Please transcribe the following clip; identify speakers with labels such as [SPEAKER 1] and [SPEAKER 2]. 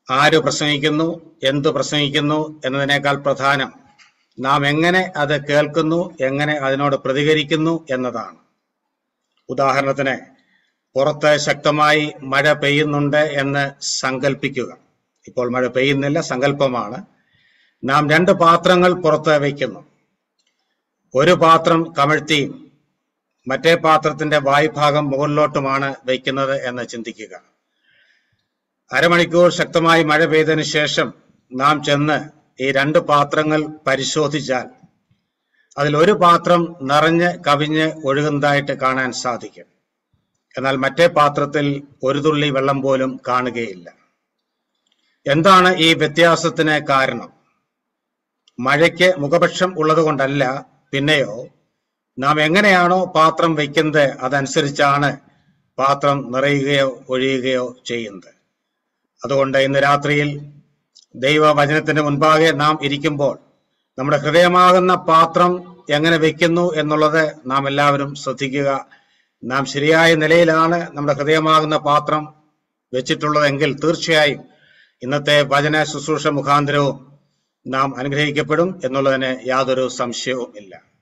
[SPEAKER 1] ആര് പ്രസംഗിക്കുന്നു എന്തു പ്രസംഗിക്കുന്നു എന്നതിനേക്കാൾ പ്രധാനം നാം എങ്ങനെ അത് കേൾക്കുന്നു എങ്ങനെ അതിനോട് പ്രതികരിക്കുന്നു എന്നതാണ് ഉദാഹരണത്തിന് പുറത്ത് ശക്തമായി മഴ പെയ്യുന്നുണ്ട് എന്ന് സങ്കല്പിക്കുക ഇപ്പോൾ മഴ പെയ്യുന്നില്ല സങ്കല്പമാണ് നാം രണ്ട് പാത്രങ്ങൾ പുറത്ത് വയ്ക്കുന്നു ഒരു പാത്രം കമഴ്ത്തിയും മറ്റേ പാത്രത്തിന്റെ വായ്ഭാഗം മുകളിലോട്ടുമാണ് വയ്ക്കുന്നത് എന്ന് ചിന്തിക്കുക അരമണിക്കൂർ ശക്തമായി മഴ പെയ്തതിനു ശേഷം നാം ചെന്ന് ഈ രണ്ട് പാത്രങ്ങൾ പരിശോധിച്ചാൽ അതിൽ ഒരു പാത്രം നിറഞ്ഞ് കവിഞ്ഞ് ഒഴുകുന്നതായിട്ട് കാണാൻ സാധിക്കും എന്നാൽ മറ്റേ പാത്രത്തിൽ ഒരു തുള്ളി വെള്ളം പോലും കാണുകയില്ല എന്താണ് ഈ വ്യത്യാസത്തിന് കാരണം മഴയ്ക്ക് മുഖപക്ഷം ഉള്ളതുകൊണ്ടല്ല പിന്നെയോ നാം എങ്ങനെയാണോ പാത്രം വയ്ക്കുന്നത് അതനുസരിച്ചാണ് പാത്രം നിറയുകയോ ഒഴിയുകയോ ചെയ്യുന്നത് അതുകൊണ്ട് ഇന്ന് രാത്രിയിൽ ദൈവവചനത്തിന് മുൻപാകെ നാം ഇരിക്കുമ്പോൾ നമ്മുടെ ഹൃദയമാകുന്ന പാത്രം എങ്ങനെ വെക്കുന്നു എന്നുള്ളത് നാം എല്ലാവരും ശ്രദ്ധിക്കുക നാം ശരിയായ നിലയിലാണ് നമ്മുടെ ഹൃദയമാകുന്ന പാത്രം വെച്ചിട്ടുള്ളതെങ്കിൽ തീർച്ചയായും ഇന്നത്തെ വചന ശുശ്രൂഷ മുഖാന്തരവും നാം അനുഗ്രഹിക്കപ്പെടും എന്നുള്ളതിന് യാതൊരു സംശയവും ഇല്ല